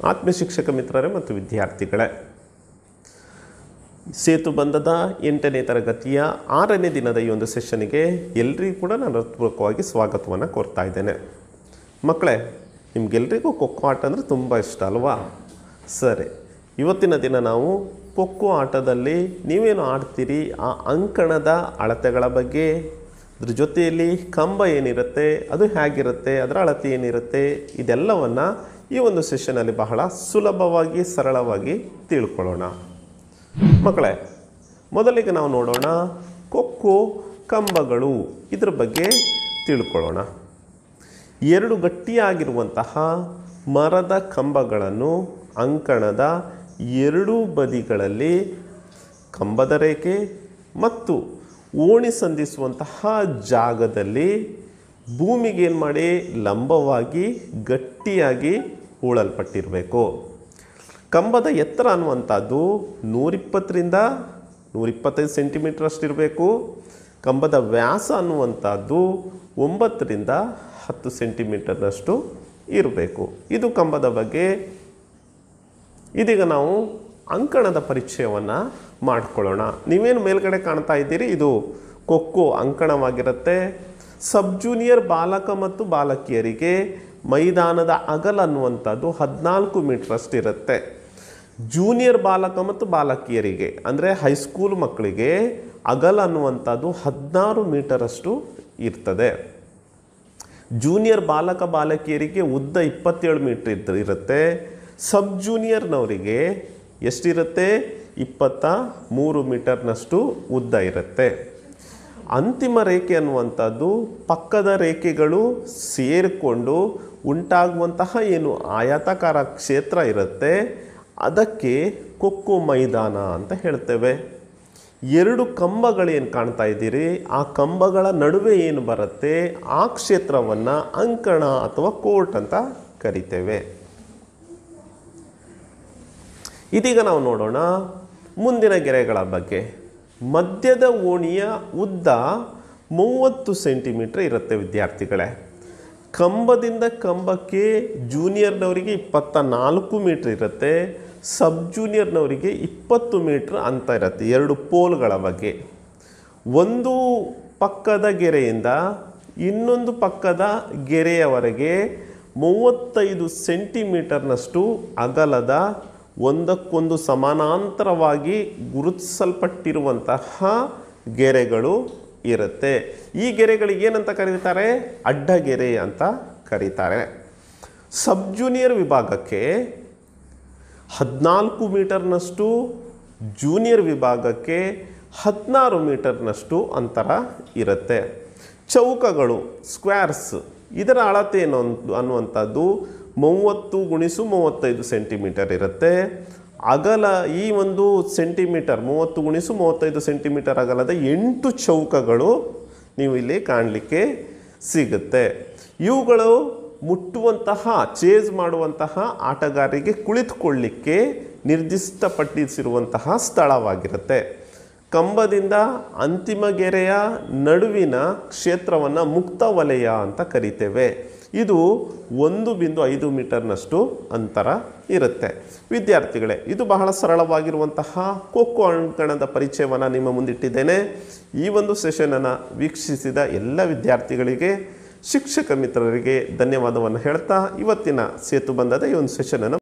ಆತ್ಮೀಯ ಶಿಕ್ಷಕ ಮಿತ್ರರೇ ಮತ್ತು ವಿದ್ಯಾರ್ಥಿಗಳೇ ಸೇತು ಬಂಧದ ಎಂಟನೇ ತರಗತಿಯ ಆರನೇ ದಿನದ ಈ ಒಂದು ಸೆಷನ್ಗೆ ಎಲ್ರಿಗೂ ಕೂಡ ನಾನು ಹೃತ್ಪೂರ್ವಕವಾಗಿ ಸ್ವಾಗತವನ್ನು ಕೋರ್ತಾ ಇದ್ದೇನೆ ಮಕ್ಕಳೇ ನಿಮ್ಗೆಲ್ರಿಗೂ ಖೋಖೋ ಆಟ ಅಂದರೆ ತುಂಬ ಇಷ್ಟ ಅಲ್ವಾ ಸರಿ ಇವತ್ತಿನ ದಿನ ನಾವು ಖೋಖೋ ಆಟದಲ್ಲಿ ನೀವೇನು ಆಡ್ತೀರಿ ಆ ಅಂಕಣದ ಅಳತೆಗಳ ಬಗ್ಗೆ ಅದ್ರ ಜೊತೆಯಲ್ಲಿ ಕಂಬ ಏನಿರುತ್ತೆ ಅದು ಹೇಗಿರುತ್ತೆ ಅದರ ಅಳತೆ ಏನಿರುತ್ತೆ ಇದೆಲ್ಲವನ್ನು ಈ ಒಂದು ಸೆಷನಲ್ಲಿ ಬಹಳ ಸುಲಭವಾಗಿ ಸರಳವಾಗಿ ತಿಳ್ಕೊಳ್ಳೋಣ ಮಕ್ಕಳೇ ಮೊದಲಿಗೆ ನಾವು ನೋಡೋಣ ಕೊಕ್ಕೋ ಕಂಬಗಳು ಇದ್ರ ಬಗ್ಗೆ ತಿಳ್ಕೊಳ್ಳೋಣ ಎರಡು ಗಟ್ಟಿಯಾಗಿರುವಂತಹ ಮರದ ಕಂಬಗಳನ್ನು ಅಂಕಣದ ಎರಡೂ ಬದಿಗಳಲ್ಲಿ ಕಂಬದ ರೇಖೆ ಮತ್ತು ಓಣಿ ಸಂಧಿಸುವಂತಹ ಜಾಗದಲ್ಲಿ ಭೂಮಿಗೆ ಏನು ಮಾಡಿ ಲಂಬವಾಗಿ ಗಟ್ಟಿಯಾಗಿ ಹೂಳಲ್ಪಟ್ಟಿರಬೇಕು ಕಂಬದ ಎತ್ತರ ಅನ್ನುವಂಥದ್ದು ನೂರಿಪ್ಪತ್ತರಿಂದ ನೂರಿಪ್ಪತ್ತೈದು ಸೆಂಟಿಮೀಟರ್ ಅಷ್ಟಿರಬೇಕು ಕಂಬದ ವ್ಯಾಸ ಅನ್ನುವಂಥದ್ದು ಒಂಬತ್ತರಿಂದ ಹತ್ತು ಸೆಂಟಿಮೀಟರ್ನಷ್ಟು ಇರಬೇಕು ಇದು ಕಂಬದ ಬಗ್ಗೆ ಇದೀಗ ನಾವು ಅಂಕಣದ ಪರಿಚಯವನ್ನು ಮಾಡಿಕೊಳ್ಳೋಣ ನೀವೇನು ಮೇಲ್ಗಡೆ ಕಾಣ್ತಾ ಇದ್ದೀರಿ ಇದು ಕೊಕ್ಕೋ ಅಂಕಣವಾಗಿರುತ್ತೆ ಸಬ್ ಜೂನಿಯರ್ ಬಾಲಕ ಮತ್ತು ಬಾಲಕಿಯರಿಗೆ ಮೈದಾನದ ಅಗಲ ಅನ್ನುವಂಥದ್ದು ಹದಿನಾಲ್ಕು ಮೀಟ್ರಷ್ಟು ಇರುತ್ತೆ ಜೂನಿಯರ್ ಬಾಲಕ ಮತ್ತು ಬಾಲಕಿಯರಿಗೆ ಅಂದರೆ ಹೈಸ್ಕೂಲ್ ಮಕ್ಕಳಿಗೆ ಅಗಲ ಅನ್ನುವಂಥದ್ದು ಹದಿನಾರು ಮೀಟರಷ್ಟು ಇರ್ತದೆ ಜೂನಿಯರ್ ಬಾಲಕ ಬಾಲಕಿಯರಿಗೆ ಉದ್ದ ಇಪ್ಪತ್ತೇಳು ಮೀಟ್ರ್ ಇದ್ದ ಇರುತ್ತೆ ಸಬ್ ಜೂನಿಯರ್ನವರಿಗೆ ಎಷ್ಟಿರುತ್ತೆ ಇಪ್ಪತ್ತ ಮೂರು ಮೀಟರ್ನಷ್ಟು ಉದ್ದ ಇರುತ್ತೆ ಅಂತಿಮ ರೇಖೆ ಅನ್ನುವಂಥದ್ದು ಪಕ್ಕದ ರೇಖೆಗಳು ಸೇರಿಕೊಂಡು ಉಂಟಾಗುವಂತಹ ಏನು ಆಯತಾಕಾರ ಕ್ಷೇತ್ರ ಇರುತ್ತೆ ಅದಕ್ಕೆ ಕೊಕ್ಕೋ ಮೈದಾನ ಅಂತ ಹೇಳ್ತೇವೆ ಎರಡು ಕಂಬಗಳೇನು ಕಾಣ್ತಾ ಇದ್ದೀರಿ ಆ ಕಂಬಗಳ ನಡುವೆ ಏನು ಬರುತ್ತೆ ಆ ಕ್ಷೇತ್ರವನ್ನು ಅಂಕಣ ಅಥವಾ ಕೋರ್ಟ್ ಅಂತ ಕರಿತೇವೆ ಇದೀಗ ನಾವು ನೋಡೋಣ ಮುಂದಿನ ಗೆರೆಗಳ ಬಗ್ಗೆ ಮಧ್ಯದ ಓಣಿಯ ಉದ್ದ ಮೂವತ್ತು ಸೆಂಟಿಮೀಟ್ರ್ ಇರುತ್ತೆ ವಿದ್ಯಾರ್ಥಿಗಳೇ ಕಂಬದಿಂದ ಕಂಬಕ್ಕೆ ಜೂನಿಯರ್ನವರಿಗೆ ಇಪ್ಪತ್ತ ನಾಲ್ಕು ಮೀಟ್ರ್ ಇರುತ್ತೆ ಸಬ್ ಜೂನಿಯರ್ನವರಿಗೆ ಇಪ್ಪತ್ತು ಮೀಟ್ರ್ ಅಂತ ಇರುತ್ತೆ ಎರಡು ಪೋಲ್ಗಳ ಬಗ್ಗೆ ಒಂದು ಪಕ್ಕದ ಗೆರೆಯಿಂದ ಇನ್ನೊಂದು ಪಕ್ಕದ ಗೆರೆಯವರೆಗೆ ಮೂವತ್ತೈದು ಸೆಂಟಿಮೀಟರ್ನಷ್ಟು ಅಗಲದ ಒಂದಕ್ಕೊಂದು ಸಮಾನಾಂತರವಾಗಿ ಗುರುತಿಸಲ್ಪಟ್ಟಿರುವಂತಹ ಗೆರೆಗಳು ಇರುತ್ತೆ ಈ ಗೆರೆಗಳಿಗೆ ಏನಂತ ಕರೀತಾರೆ ಅಡ್ಡಗೆರೆ ಅಂತ ಕರೀತಾರೆ ಸಬ್ ಜೂನಿಯರ್ ವಿಭಾಗಕ್ಕೆ ಹದಿನಾಲ್ಕು ಮೀಟರ್ನಷ್ಟು ಜೂನಿಯರ್ ವಿಭಾಗಕ್ಕೆ ಹದಿನಾರು ಮೀಟರ್ನಷ್ಟು ಅಂತರ ಇರುತ್ತೆ ಚೌಕಗಳು ಸ್ಕ್ವೇರ್ಸ್ ಇದರ ಅಳತೆ ಏನು ಅನ್- ಅನ್ನುವಂಥದ್ದು ಮೂವತ್ತು ಗುಣಿಸು ಮೂವತ್ತೈದು ಸೆಂಟಿಮೀಟರ್ ಇರುತ್ತೆ ಅಗಲ ಈ ಒಂದು ಸೆಂಟಿಮೀಟರ್ ಮೂವತ್ತು ಗುಣಿಸು ಮೂವತ್ತೈದು ಸೆಂಟಿಮೀಟರ್ ಅಗಲದ ಎಂಟು ಚೌಕಗಳು ನೀವು ಇಲ್ಲಿ ಕಾಣಲಿಕ್ಕೆ ಸಿಗುತ್ತೆ ಇವುಗಳು ಮುಟ್ಟುವಂತಹ ಚೇಸ್ ಮಾಡುವಂತಹ ಆಟಗಾರರಿಗೆ ಕುಳಿತುಕೊಳ್ಳಿಕ್ಕೆ ನಿರ್ದಿಷ್ಟಪಡಿಸಿರುವಂತಹ ಸ್ಥಳವಾಗಿರುತ್ತೆ ಕಂಬದಿಂದ ಅಂತಿಮ ಗೆರೆಯ ನಡುವಿನ ಕ್ಷೇತ್ರವನ್ನು ಮುಕ್ತ ವಲಯ ಅಂತ ಕರಿತೇವೆ ಇದು ಒಂದು ಬಿಂದು ಐದು ಮೀಟರ್ನಷ್ಟು ಅಂತರ ಇರುತ್ತೆ ವಿದ್ಯಾರ್ಥಿಗಳೇ ಇದು ಬಹಳ ಸರಳವಾಗಿರುವಂತಹ ಖೋಖೋ ಅಂಕಣದ ಪರಿಚಯವನ್ನು ನಿಮ್ಮ ಮುಂದಿಟ್ಟಿದ್ದೇನೆ ಈ ಒಂದು ಸೆಷನನ್ನು ವೀಕ್ಷಿಸಿದ ಎಲ್ಲ ವಿದ್ಯಾರ್ಥಿಗಳಿಗೆ ಶಿಕ್ಷಕ ಮಿತ್ರರಿಗೆ ಧನ್ಯವಾದವನ್ನು ಹೇಳ್ತಾ ಇವತ್ತಿನ ಸೇತು ಬಂಧದ ಈ ಒಂದು ಸೆಷನನ್ನು